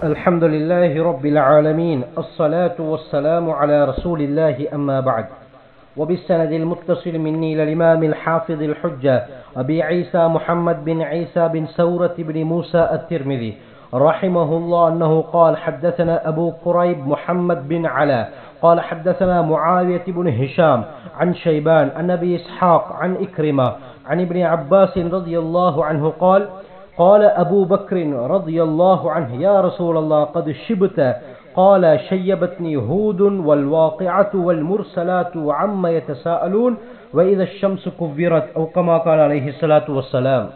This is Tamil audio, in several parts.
الحمد لله رب العالمين الصلاة والسلام على رسول الله أما بعد وبالسند المتصل مني إلى الإمام الحافظ الحجة أبي عيسى محمد بن عيسى بن سورة بن موسى الترمذي رحمه الله أنه قال حدثنا أبو قريب محمد بن علا قال حدثنا معاوية بن هشام عن شيبان عن أبي إسحاق عن إكرمة عن ابن عباس رضي الله عنه قال قال أبو بكر رضي الله عنه يا رسول الله قد شبت قال شيبتني هود والواقعة والمرسلات عما يتساءلون وإذا الشمس كفرت أو كما قال عليه الصلاة والسلام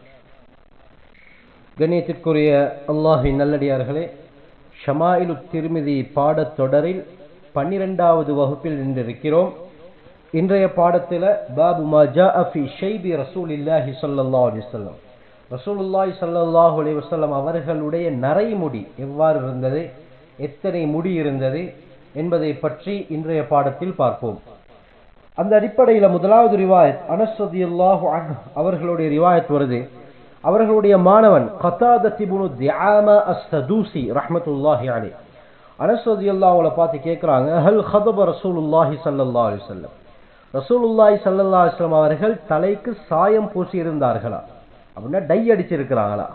கண்ணியத்திற்குரிய அல்லாஹின் நல்லடியார்களே ஷமாயிலு திருமிதி பாடத் தொடரில் பன்னிரெண்டாவது வகுப்பில் நின்றிருக்கிறோம் இன்றைய பாடத்தில் பாபு மஜா அஃபி ஷைபி ரசூலில்லாஹி சல்லா அலிசல்லம் ரசூலுல்லாஹி சல்லாஹூ அலி வசல்லம் அவர்களுடைய நரைமுடி எவ்வாறு இருந்தது எத்தனை முடி இருந்தது என்பதை பற்றி இன்றைய பாடத்தில் பார்ப்போம் அந்த அடிப்படையில் முதலாவது ரிவாயத் அனஸ்வதியுல்லாஹு அவர்களுடைய ரிவாயத் வருது அவர்களுடைய மாணவன் கத்தாதத்திபுனு தியாம அஸ்தூசி ரஹமத்துல்லாஹி அலி அனஸ்வதியுல்லா அவங்கள பார்த்து கேட்குறாங்க ஹல் ஹதப ரசூலுல்லாஹி சல்லா அலிசல்லம் ரசூலுல்லாஹி சல்லா அலிஸ்லாம் அவர்கள் தலைக்கு சாயம் பூசி இருந்தார்களா அப்படின்னா டை அடிச்சிருக்கிறாங்களா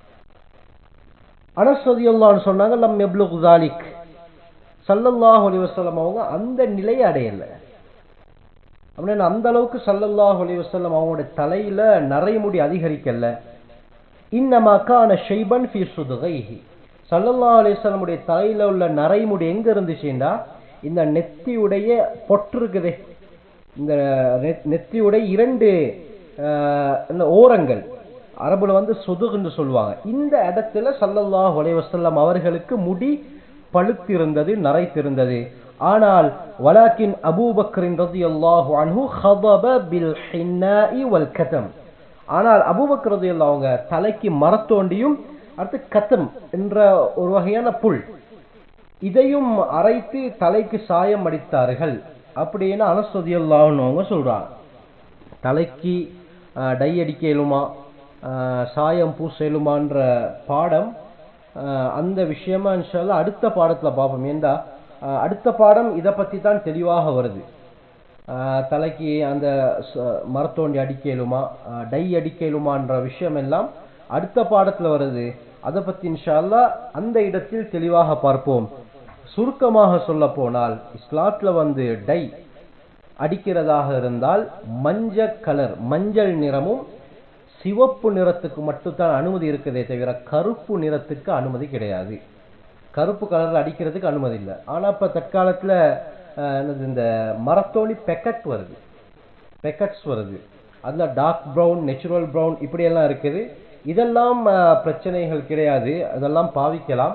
அனஸ்வதியுல்லான்னு சொன்னாங்க லம் எப்லுக் தாலிக் சல்லல்லாஹ் அலி வசல்லம் அவங்க அந்த நிலையை அடையலை அப்படின்னு அந்த அளவுக்கு சல்லல்லாஹ் அலி வசல்லம் அவங்களோட தலையில நரைமுடி அதிகரிக்கல இன்னமாக்கான ஷைபன் ஃபி சுதுகைஹி சல்லல்லா அலிஸ்லமுடைய தலையில உள்ள நரைமுடி எங்க இருந்துச்சுன்னா இந்த நெத்தியுடைய பொட்டு இருக்குதே இந்த நெத்தியுடைய இரண்டு ஓரங்கள் அரபுல வந்து சொதுகுன்னு சொல்லுவாங்க இந்த இடத்துல சல்லல்லாஹ் வலைவசல்லம் அவர்களுக்கு முடி பழுத்திருந்தது நரைத்திருந்தது ஆனால் வலாக்கின் அபூபக்கரின் ரதி அல்லாஹு அன்ஹு ஹபப பில் ஹின்னாஇ வல் கதம் ஆனால் அபூபக்கர் ரதி அவங்க தலைக்கு மரத்தோண்டியும் அடுத்து கத்தம் என்ற ஒரு வகையான புல் இதையும் அரைத்து தலைக்கு சாயம் அடித்தார்கள் அப்படின்னு அனஸ்வதி அல்லாஹ்னு அவங்க சொல்றாங்க தலைக்கு டை அடிக்க இயலுமா சாயம் பூசலுமான்ற பாடம் அந்த விஷயமா இன்ஷால்லா அடுத்த பாடத்துல பார்ப்போம் ஏண்டா அடுத்த பாடம் இதை பத்தி தான் தெளிவாக வருது தலைக்கு அந்த மரத்தோண்டி அடிக்கலுமா டை அடிக்கலுமான்ற விஷயம் எல்லாம் அடுத்த பாடத்துல வருது அதை பத்தி இன்ஷால்லா அந்த இடத்தில் தெளிவாக பார்ப்போம் சுருக்கமாக சொல்ல போனால் இஸ்லாத்துல வந்து டை அடிக்கிறதாக இருந்தால் மஞ்சள் கலர் மஞ்சள் நிறமும் சிவப்பு நிறத்துக்கு மட்டும்தான் அனுமதி இருக்குதே தவிர கருப்பு நிறத்துக்கு அனுமதி கிடையாது கருப்பு கலர்ல அடிக்கிறதுக்கு அனுமதி இல்லை ஆனா இப்ப தற்காலத்துல இந்த மரத்தோணி பெக்கட் வருது பெக்கட்ஸ் வருது அதுல டார்க் ப்ரௌன் நெச்சுரல் ப்ரௌன் இப்படி எல்லாம் இருக்குது இதெல்லாம் பிரச்சனைகள் கிடையாது அதெல்லாம் பாவிக்கலாம்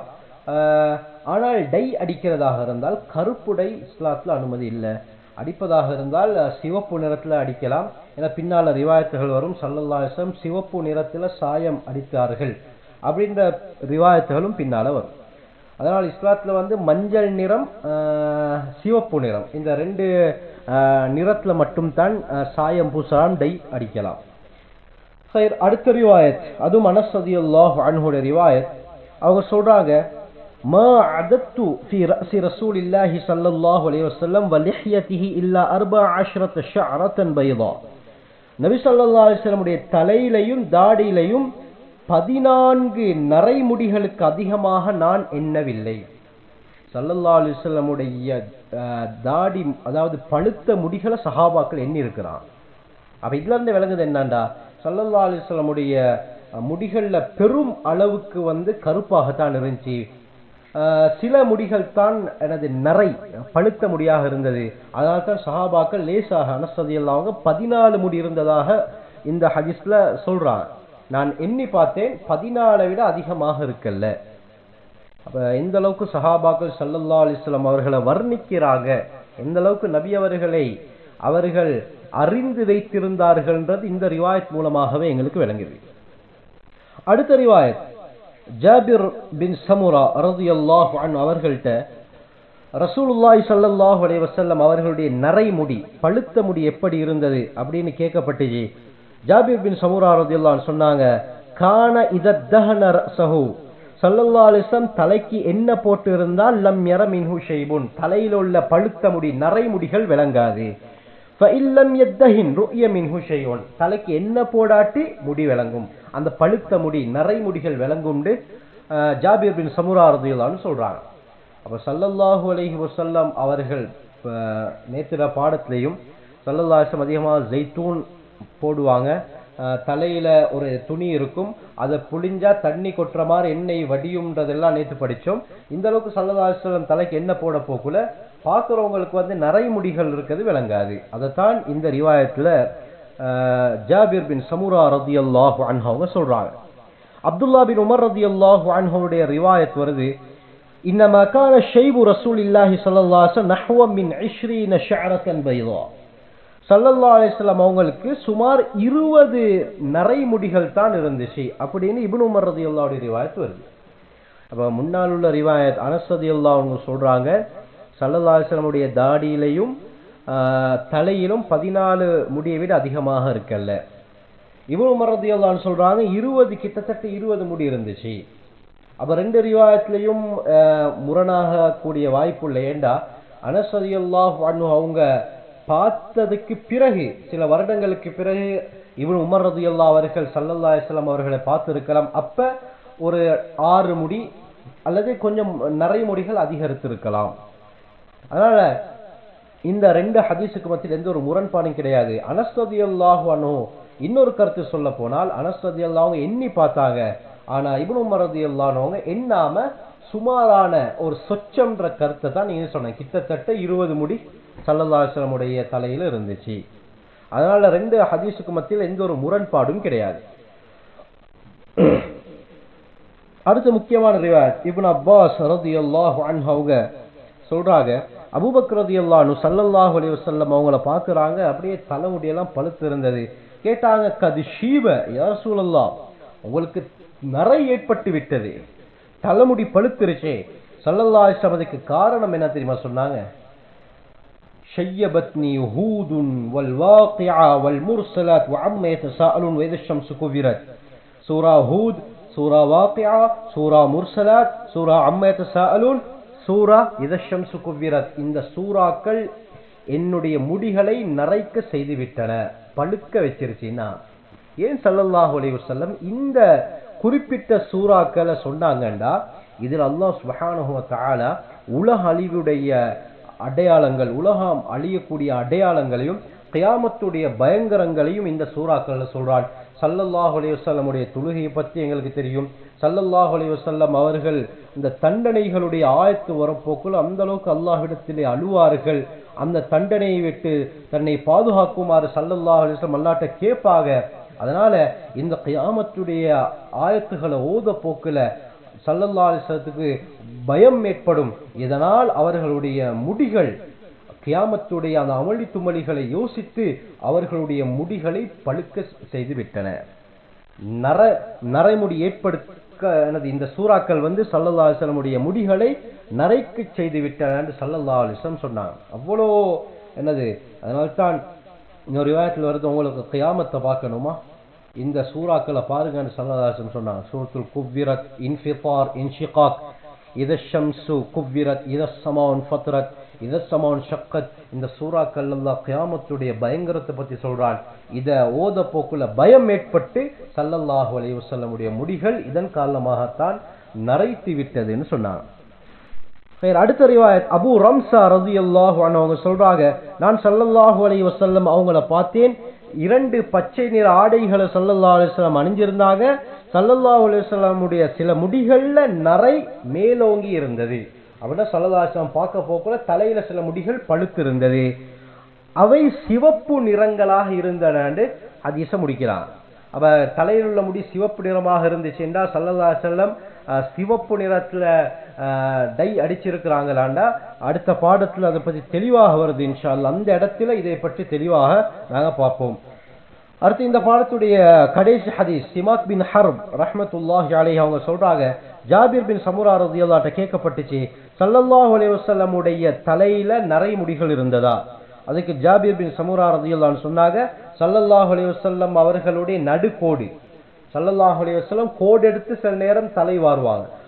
ஆனால் டை அடிக்கிறதாக இருந்தால் கருப்பு டை இஸ்லாத்துல அனுமதி இல்லை அடிப்பதாக இருந்தால் சிவப்பு நிறத்துல அடிக்கலாம் ஏன்னா பின்னால ரிவாயத்துகள் வரும் சல்லல்லாசம் சிவப்பு நிறத்துல சாயம் அடித்தார்கள் அப்படின்ற ரிவாயத்துகளும் பின்னால வரும் அதனால் இஸ்லாத்துல வந்து மஞ்சள் நிறம் சிவப்பு நிறம் இந்த ரெண்டு நிறத்துல மட்டும்தான் சாயம் பூசலாம் டை அடிக்கலாம் சரி அடுத்த ரிவாயத் அதுவும் அனசதியுல்லாஹ் அன்ஹுடைய ரிவாயத் அவங்க சொல்றாங்க ما عددت في رأس رسول الله صلى الله عليه وسلم ولحيته إلا أربع عشرة شعرة بيضاء நபி சல்லா அலிஸ்லமுடைய தலையிலையும் தாடியிலையும் பதினான்கு நரைமுடிகளுக்கு அதிகமாக நான் எண்ணவில்லை சல்லல்லா அலிஸ்லமுடைய தாடி அதாவது பழுத்த முடிகளை சஹாபாக்கள் எண்ணி இருக்கிறான் அப்ப இதுல இருந்து விளங்குது என்னண்டா சல்லல்லா அலிஸ்லமுடைய முடிகள்ல பெரும் அளவுக்கு வந்து கருப்பாகத்தான் இருந்துச்சு சில முடிகள் தான் எனது நிறை பழுத்த முடியாக இருந்தது அதனால தான் சஹாபாக்கள் லேசாக அனசதி அவங்க பதினாலு முடி இருந்ததாக இந்த ஹதீஸ்ல சொல்றாங்க நான் எண்ணி பார்த்தேன் பதினாலை விட அதிகமாக இருக்கல்ல அப்ப எந்த அளவுக்கு சஹாபாக்கள் சல்லல்லா அலிஸ்லாம் அவர்களை வர்ணிக்கிறாங்க எந்த அளவுக்கு நபி அவர்களை அவர்கள் அறிந்து வைத்திருந்தார்கள்ன்றது இந்த ரிவாயத் மூலமாகவே எங்களுக்கு விளங்குது அடுத்த ரிவாயத் ஜாபிர் பின் சமுரா ரதி அல்லாஹு அன் அவர்கள்ட்ட ரசூலுல்லாய் சல்லல்லாஹு அலைஹி வஸல்லம் அவர்களுடைய நரைமுடி பழுத்த முடி எப்படி இருந்தது அப்படின்னு கேட்கப்பட்டுச்சு ஜாபிர் பின் சமுரா ரதி சொன்னாங்க கான இதத்தஹன ரஸஹு சல்லல்லா அலிஸ்லாம் தலைக்கு என்ன போட்டு இருந்தால் லம் யர மின்ஹு ஷைபுன் தலையில் உள்ள பழுத்த முடி நரை முடிகள் விளங்காது ஃபஇல்லம் யத்தஹின் ருய மின்ஹு ஷைஉன் தலைக்கு என்ன போடாட்டி முடி விளங்கும் அந்த பழுத்த முடி நரை முடிகள் விளங்கும்னு அஹ், ஜாபீர் பின் சமுரா ரதியல்லான்னு சொல்றாங்க அப்ப சல்லல்லாஹு அலைஹி வஸல்லம் அவர்கள் அஹ், நேத்திர பாடத்திலையும் சல்லல்லாஹம் அதிகமாக ஜெய்தூன் போடுவாங்க அஹ், தலையில ஒரு துணி இருக்கும் அதை புழிஞ்சா தண்ணி கொட்டுற மாதிரி எண்ணெய் வடியும்ன்றதெல்லாம் நேத்து படிச்சோம் இந்த அளவுக்கு சல்லல்லாஹம் தலைக்கு என்ன போட போக்குல பார்க்குறவங்களுக்கு வந்து நரைமுடிகள் இருக்கிறது விளங்காது அதைத்தான் இந்த ரிவாயத்துல அஹ், ஜாபிர் பின் சமுரா ரதியல்லாஹு அன்ஹு அவங்க சொல்றாங்க அப்துல்லா பின் உமர் ரதியல்லாஹு அன்ஹுடைய ரிவாயத் வருது இன்னமா கான ஷைபு ரசூலில்லாஹி ஸல்லல்லாஹு அலைஹி வஸல்லம் நஹ்வ மின் 20 ஷஅரத்தன் பைதா ஸல்லல்லாஹு அலைஹி வஸல்லம் அவங்களுக்கு சுமார் 20 நரைமுடிகள் தான் இருந்துச்சு அப்படின்னு இப்னு உமர் ரதியல்லாஹுடைய ரிவாயத் வருது அப்ப முன்னால் உள்ள ரிவாயத் அனஸ் ரதியல்லாஹு அவங்க சொல்றாங்க ஸல்லல்லாஹு அலைஹி வஸல்லமுடைய தாடியிலையும் ஆஹ், தலையிலும் பதினாலு முடியை விட அதிகமாக இருக்கல்ல இவனு மரதியல்லான்னு சொல்றாங்க இருபது கிட்டத்தட்ட இருபது முடி இருந்துச்சு அப்ப ரெண்டு ரிவாயத்திலையும் ஆஹ், முரணாக கூடிய வாய்ப்பு இல்லை ஏண்டா அனசதியல்லாஹ் அவங்க பார்த்ததுக்கு பிறகு சில வருடங்களுக்கு பிறகு இவன் உமர் ரதியல்லா அவர்கள் சல்லல்லா அலிஸ்லாம் அவர்களை பார்த்திருக்கலாம் அப்ப ஒரு ஆறு முடி அல்லது கொஞ்சம் நிறைய முடிகள் அதிகரித்திருக்கலாம் அதனால இந்த ரெண்டு ஹதீஸுக்கு மத்தியில் எந்த ஒரு முரண்பாடும் கிடையாது அனஸ்ரதி அல்லாஹு அனு இன்னொரு கருத்து சொல்ல போனால் அனஸ்ரதி அல்லாஹ் எண்ணி பார்த்தாங்க ஆனா இப்னு உமர் ரலியல்லாஹு அவங்க எண்ணாம சுமாரான ஒரு சொச்சம்ன்ற கருத்தை தான் நீங்க சொன்னீங்க கிட்டத்தட்ட இருபது முடி சல்லல்லாஹுடைய தலையில இருந்துச்சு அதனால ரெண்டு ஹதீஸுக்கு மத்தியில் எந்த ஒரு முரண்பாடும் கிடையாது அடுத்த முக்கியமான ரிவாயத் இப்னு அப்பாஸ் ரலியல்லாஹு அன்ஹு அவங்க சொல்றாங்க அபூபக்கர் ரலியல்லாஹு அன்ஹு ஸல்லல்லாஹு அலைஹி வஸல்லம் அவங்கள பார்க்கறாங்க அப்படியே தலைமுடியெல்லாம் பழுத்து இருந்தது கேட்டாங்க கது ஷீப யா ரசூலல்லாஹ் உங்களுக்கு நரை ஏற்பட்டு விட்டது தலைமுடி பழுத்துருச்சே ஸல்லல்லாஹு அலைஹி வஸல்லம் அதுக்கு காரணம் என்ன தெரியுமா சொன்னாங்க شيبتني هود والواقعة والمرسلات وعما يتساءلون وإذا الشمس كبرت سورة هود சூரா வாக்கியா சூரா முர்சலாத் சூரா அம்மா يتساءلون சூரா إذا الشمس كبرت இந்த சூறாக்கள் என்னுடைய முடிகளை நரைக்க செய்து விட்டன பழுக்க வச்சிருச்சுன்னா ஏன் ஸல்லல்லாஹு அலைஹி வஸல்லம் இந்த குறிப்பிட்ட சூறாக்களை சொன்னாங்கண்டா இதில் அல்லாஹ் சுப்ஹானஹு வ தஆலா உலக அழிவுடைய அடையாளங்கள் உலகம் அழியக்கூடிய அடையாளங்களையும் கியாமத்துடைய பயங்கரங்களையும் இந்த சூறாக்கள்ல சொல்றான் சல்லல்லாஹு அலைஹி வஸல்லமுடைய தொழுகையை பற்றி எங்களுக்கு தெரியும் சல்லல்லாஹு அலைஹி வஸல்லம் அவர்கள் இந்த தண்டனைகளுடைய ஆயத்து வரப்போக்குள் அந்த அளவுக்கு அல்லாஹ்விடத்திலே அழுவார்கள் அந்த தண்டனையை விட்டு தன்னை பாதுகாக்குமாறு சல்லல்லாஹு அலைஹி வஸல்லம் அல்லாட்ட கேட்பாக அதனால இந்த கியாமத்துடைய ஆயத்துகளை ஓத போக்குல சல்லல்லா அலிஸ்லத்துக்கு பயம் ஏற்படும் இதனால் அவர்களுடைய முடிகள் கியாமத்துடைய அந்த அமளி துமளிகளை யோசித்து அவர்களுடைய முடிகளை பழுக்க செய்து விட்டன நர நரைமுடி ஏற்படுத்த எனது இந்த சூறாக்கள் வந்து சல்லல்லா அலிஸ்லமுடைய முடிகளை நரைக்க செய்து விட்டன என்று சல்லல்லா அலிஸ்லம் சொன்னாங்க அவ்வளோ என்னது அதனால்தான் இன்னொரு விவாதத்தில் வருது உங்களுக்கு கியாமத்தை பார்க்கணுமா இந்த சூறாக்களை பாருங்கன்னு சல்லதாசன் சொன்னாங்க சூரத்துல் குவ்விரத் இன்ஃபிதார் இன்ஷிகாக் இத ஷம்சு குவ்விரத் இத சமான் ஃபத்ரத் இத சமான் ஷக்கத் இந்த சூறாக்கள் எல்லாம் கியாமத்துடைய பயங்கரத்தை பத்தி சொல்றான் இத ஓத போக்குல பயம் ஏற்பட்டு சல்லல்லாஹு அலைஹி வஸல்லமுடைய முடிகள் இதன் காரணமாகத்தான் நரைத்து விட்டதுன்னு சொன்னாங்க சரி, அடுத்த ரிவாயத் அபு ரம்சா ரதியல்லாஹு அன்ஹு அவங்க சொல்றாங்க நான் ஸல்லல்லாஹு அலைஹி வஸல்லம் அவங்கள பார்த்தேன் இரண்டு பச்சை நிற ஆடைகளை ஸல்லல்லாஹு அலைஹி வஸல்லம் அணிஞ்சிருந்தாங்க ஸல்லல்லாஹு அலைஹி வஸல்லமுடைய சில முடிகள்ல நரை மேலோங்கி இருந்தது அப்படின்னா ஸல்லல்லாஹு அலைஹி வஸல்லம் பார்க்க போக்குல தலையில சில முடிகள் பழுத்து இருந்தது அவை சிவப்பு நிறங்களாக இருந்தன ஹதீஸ முடிக்கிறான் அப்ப தலையில் உள்ள முடி சிவப்பு நிறமாக இருந்துச்சு என்றால் சல்லல்லா செல்லம் சிவப்பு நிறத்துல அஹ், டை அடிச்சிருக்கிறாங்களாண்டா அடுத்த பாடத்துல அதை பத்தி தெளிவாக வருது இன்ஷா அல்லாஹ் அந்த இடத்துல இதை பற்றி தெளிவாக நாங்க பார்ப்போம் அடுத்து இந்த பாடத்துடைய கடைசி ஹதீஸ் சிமாக் பின் ஹர்ப் ரஹ்மத்துல்லாஹி அலைஹி அவங்க சொல்றாங்க ஜாபிர் பின் சமுரா ரதியல்லாட்ட கேட்கப்பட்டுச்சு ஸல்லல்லாஹு அலைஹி வஸல்லமுடைய தலையில நரை முடிகள் இருந்ததா அதுக்கு ஜாபிர் பின் சமுரா ரதியல்லான்னு சொன்னாங்க ஸல்லல்லாஹு அலைஹி வஸல்லம் அவர்களுடைய நடுக்கோடு ஸல்லல்லாஹு அலைஹி வஸல்லம் கோடு எடுத்து சில நேரம் தலை வாருவாங்க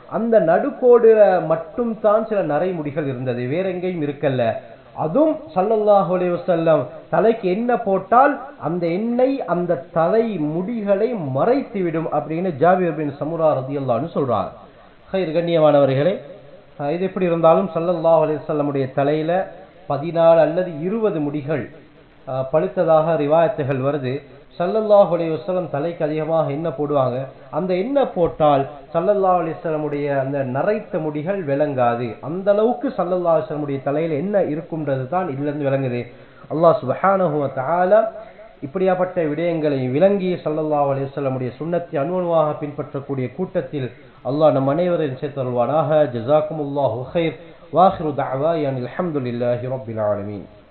அந்த நடுக்கோடு மட்டும் தான் சில நரைமுடிகள் இருந்தது வேற எங்கேயும் இருக்கல்ல அதுவும் சல்லல்லாஹு அலைஹி வஸல்லம் தலைக்கு எண்ணெய் போட்டால் அந்த எண்ணெய் அந்த தலை முடிகளை மறைத்து விடும் அப்படின்னு ஜாபிர் பின் சமுரா ரதியல்லான்னு சொல்றாங்க ஹைர் கண்ணியமானவர்களே அஹ் இது எப்படி இருந்தாலும் சல்லல்லாஹு அலைஹி வஸல்லமுடைய தலையில பதினாலு அல்லது இருபது முடிகள் அஹ், பழுத்ததாக ரிவாயத்துகள் வருது சல்லல்லாஹு அலைஹி வஸல்லம் தலைக்கு அதிகமாக எண்ணெய் போடுவாங்க அந்த எண்ணெய் போட்டால் சல்லல்லாஹு அலைஹி வஸல்லமுடைய அந்த நரைத்த முடிகள் விளங்காது அந்த அளவுக்கு சல்லல்லாஹு அலைஹி வஸல்லமுடைய தலையில என்ன இருக்கும்ன்றது தான் இதுல இருந்து விளங்குது அல்லாஹ் சுப்ஹானஹு வ தஆலா இப்படியாப்பட்ட விடயங்களை விளங்கி ஸல்லல்லாஹு அலைஹி வஸல்லமுடைய சுன்னத்தை அனுபவமாக பின்பற்றக்கூடிய கூட்டத்தில் அல்லாஹ் நம் அனைவரையும் சேர்த்தருள்வானாக ஜஸாக்குமுல்லாஹு ஹைர் வாஹிரு தஅவாயன் அல்ஹம்துலில்லாஹி ரப்பில் ஆலமீன்